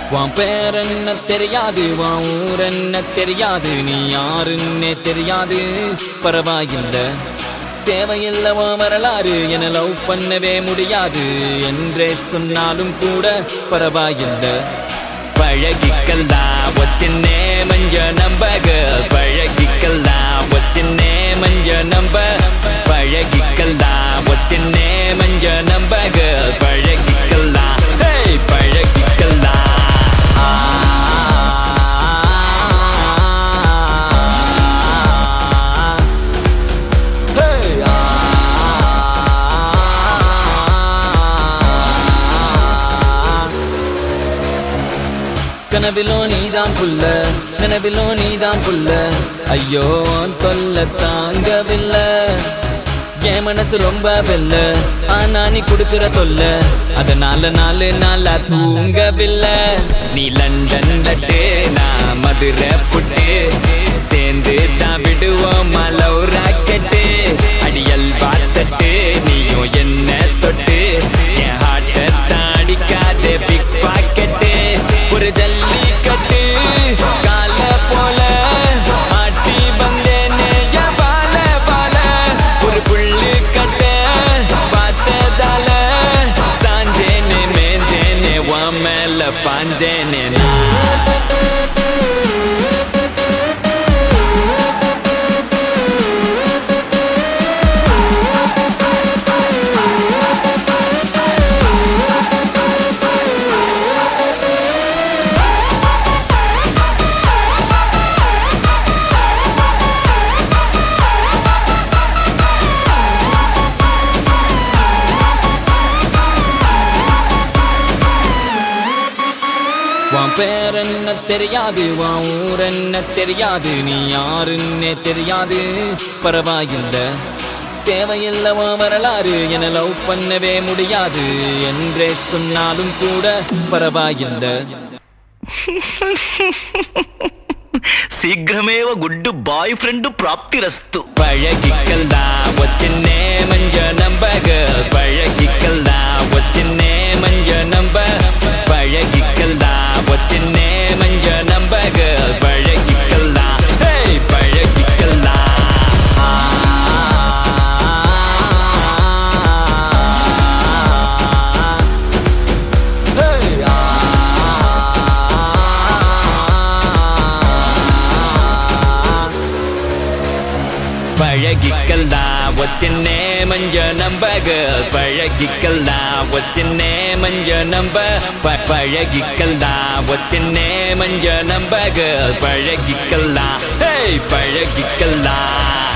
உன் பேர் என்ன தெரியாது உன் ஊர் என்ன தெரியாது நீ யாருன்னே தெரியாது பரவாயில்லை தேவையில்லை உன் வரலாறு என லவ் பண்ணவே முடியாது என்றே சொன்னாலும் கூட பரவாயில்லை பழகிக்கலாம் what's your name and your number girl பழகிக்கலாம் what's your name and your number பழகிக்கலாம் what's your name and your number girl பழகிக்கலாம் hey பழகிக்கலாம் Hey, கனவிலோ நீதான் புல்ல கனவிலோ நீதான் புல்ல ஐயோ உன் தொல்ல தாங்கவில்லை என் மனசு ரொம்ப வெல்ல ஆனா நீ குடுக்கிற தொல்ல அதனால நாலு நாளா தூங்கவில்லை நீ லண்டன் லட்டு நான் மதுரை புட்டு சேர்ந்து தான் விடுவோம் மலவு ராக்கெட்டு அடியல் பார்த்தட்டு நீயும் என்ன தொட்டு என் ஹார்ட்டை தாடிக்காதே பிக் பாக்கெட்டு ஒரு ஜல்லிக்கட்டு கால போல ஆட்டி வந்தேனே என் பால பால ஒரு புள்ளு கட்ட பார்த்ததால சாஞ்சேனே மேஞ்சேனே உன் மேல பாஞ்சேனே நான் உன் பேர் என்ன தெரியாது உன் ஊர் என்ன தெரியாது நீ யாருன்னே தெரியாது பரவாயில்லை தேவையில்லை உன் வரலாறு என லவ் பண்ணவே முடியாது என்றே சொன்னாலும் கூட பரவாயில்லை శీఘ్రమేవ గుడ్డు బాయ్ ఫ్రెండ్ ప్రాప్తిరస్తు பழகிக்கலாம் what's your name and your number girl பழகிக்கலாம் what's your name and your number பழகிக்கலாம் what's your name and your number girl பழகிக்கலாம் hey பழகிக்கலாம் Hey, பழகிக்கலாம் what's your name and your number girl பழகிக்கலாம் what's your name and your number ப- பழகிக்கலாம் what's your name and your number girl பழகிக்கலாம் hey பழகிக்கலாம்